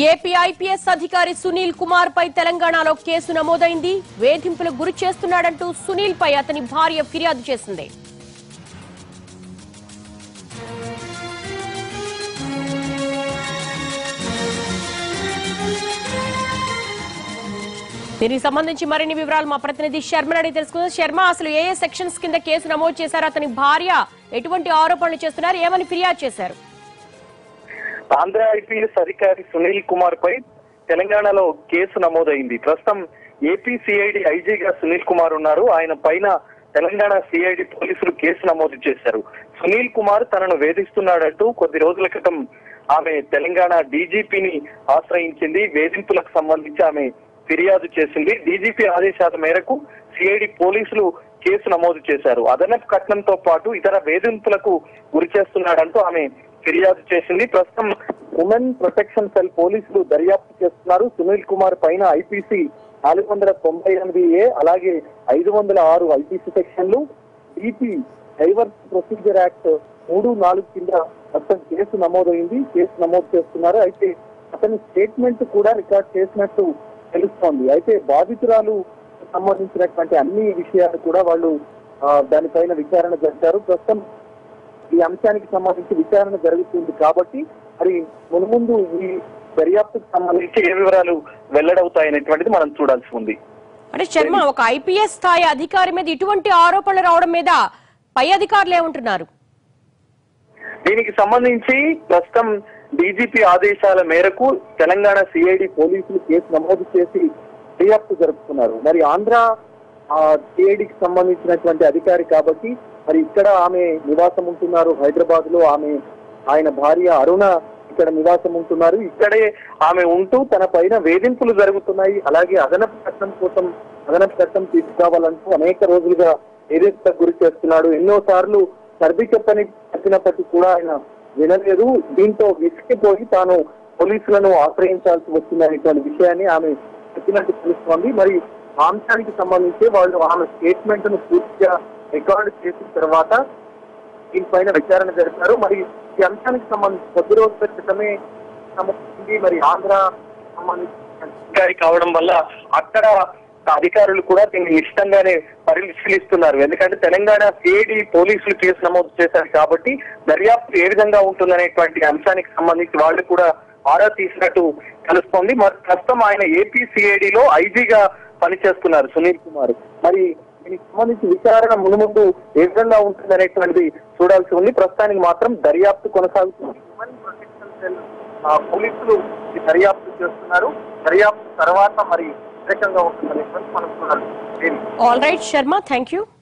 AP IPS అధికారి సునీల్ కుమార్ పై తెలంగాణలో case నమోదైంది వేధింపులకు గురి చేస్తున్నాడంటూ సునీల్ పై అతని భార్య ఫిర్యాదు చేసింది దీనికి సంబంధించి మరిన్ని వివరాలు మా ప్రతినిధి శర్మ అడిగి తెలుసుకుందాం శర్మ అసలు ఏ ఏ సెక్షన్స్ కింద కేసు నమోదు చేశారు అతని భార్య ఎటువంటి ఆరోపణలు చేస్తున్నారు ఏమని ఫిర్యాదు చేశారు ఆంధ్ర ఐపీఎస్ అధికారి సునీల్ కుమార్ పై తెలంగాణలో కేసు నమోదైంది ప్రస్తుతం ఏపీ సిఐడి ఐజీగా సునీల్ కుమార్ ఉన్నారు ఆయన పైన తెలంగాణ సిఐడి పోలీసులు కేసు నమోదు చేశారు సునీల్ కుమార్ తనను వేధిస్తున్నాడంటూ కొద్ది రోజుల క్రితం ఆమె తెలంగాణ డీజీపీని ఆశ్రయించింది వేధింపులకు సంబంధించి ఆమె ఫిర్యాదు చేసింది డీజీపీ ఆదేశాల మేరకు సిఐడి పోలీసులు కేసు నమోదు చేశారు అదనపు కట్నంతో పాటు ఇతర వేధింపులకు గురి చేస్తున్నాడంటూ ఆమె ఫిర్యాదు చేసింది ప్రస్తుతం ఉమెన్ ప్రొటెక్షన్ సెల్ పోలీసులు దర్యాప్తు చేస్తున్నారు సునీల్ కుమార్ పైన ఐపీసీ నాలుగు వందల తొంభై ఎనిమిది ఏ అలాగే ఐదు వందల ఆరు ఐపీసీ సెక్షన్లు ఈపీ డైవర్స్ ప్రొసీజర్ యాక్ట్ మూడు నాలుగు కింద మొత్తం కేసు నమోదైంది కేసు నమోదు చేస్తున్నారు అయితే అతని స్టేట్మెంట్ కూడా రికార్డ్ చేసినట్టు తెలుస్తోంది అయితే బాధితురాలు సంబంధించినటువంటి అన్ని విషయాలు కూడా వాళ్ళు ఆ, దానిపైన విచారణ జరిపారు ప్రస్తుతం ఈ అంశానికి సంబంధించి విచారణ జరుగుతుంది కాబట్టి మరి మున్ముందు ఈ దర్యాప్తుకు సంబంధించి ఏ వివరాలు వెల్లడవుతాయనేటువంటిది మనం చూడాల్సి ఉంది అంటే శర్మ ఒక ఐపీఎస్ స్థాయి అధికారి మీద ఇటువంటి ఆరోపణలు రావడం మీద పై అధికారులు ఏమంటున్నారు దీనికి సంబంధించి ప్రస్తుతం డీజీపీ ఆదేశాల మేరకు తెలంగాణ సిఐడి పోలీసులు కేసు నమోదు చేసి దర్యాప్తు జరుపుతున్నారు మరి ఆంధ్ర సిఐడికి సంబంధించినటువంటి అధికారి కాబట్టి మరి ఇక్కడ ఆమె నివాసం ఉంటున్నారు హైదరాబాద్ లో ఆమె ఆయన భార్య అరుణ ఇక్కడ నివాసం ఉంటున్నారు ఇక్కడే ఆమె ఉంటూ తన పైన వేధింపులు జరుగుతున్నాయి అలాగే అదనపు చట్టం కోసం అదనపు చట్టం తీసుకురావాలంటూ అనేక రోజులుగా ఏదైతే గురి చేస్తున్నాడు ఎన్నో సార్లు సర్ది చెప్పని చెప్పినప్పటికీ కూడా ఆయన వినలేదు దీంతో విసిగిపోయి తాను పోలీసులను ఆశ్రయించాల్సి వచ్చిందనేటువంటి విషయాన్ని ఆమె చెప్పినట్టు తెలుస్తోంది మరి ఆ అంశానికి సంబంధించి వాళ్ళు ఆమె స్టేట్మెంట్ ను పూర్తిగా రికార్డు చేసిన తర్వాత దీనిపైన విచారణ జరిపారు మరి ఈ అంశానికి సంబంధించి కొద్ది రోజుల క్రితమే సంబంధించి మరి ఆంధ్ర సంబంధించిన అధికారి కావడం వల్ల అక్కడ అధికారులు కూడా దీన్ని ఇష్టంగానే పరిశీలిస్తున్నారు ఎందుకంటే తెలంగాణ సిఐడి పోలీసులు కేసు నమోదు చేశారు కాబట్టి దర్యాప్తు ఏ విధంగా ఉంటుందనేటువంటి అంశానికి సంబంధించి వాళ్ళు కూడా ఆరా తీసినట్టు తెలుస్తోంది మరి ప్రస్తుతం ఆయన ఏపీ సిఐడిలో ఐజీగా పనిచేస్తున్నారు సునీల్ కుమార్ మరి దీనికి సంబంధించి విచారణ మునుముందు ఏ విధంగా ఉంటుందనేటువంటిది చూడాల్సి ఉంది ప్రస్తుతానికి మాత్రం దర్యాప్తు కొనసాగుతుంది హ్యూమన్ ప్రొటెక్షన్ సెల్ ఆ, పోలీసులు ఈ దర్యాప్తు చేస్తున్నారు దర్యాప్తు తర్వాత మరి వ్యతిరేకంగా ఉంటుందనేటువంటి మనం చూడాలి all right Sharma thank you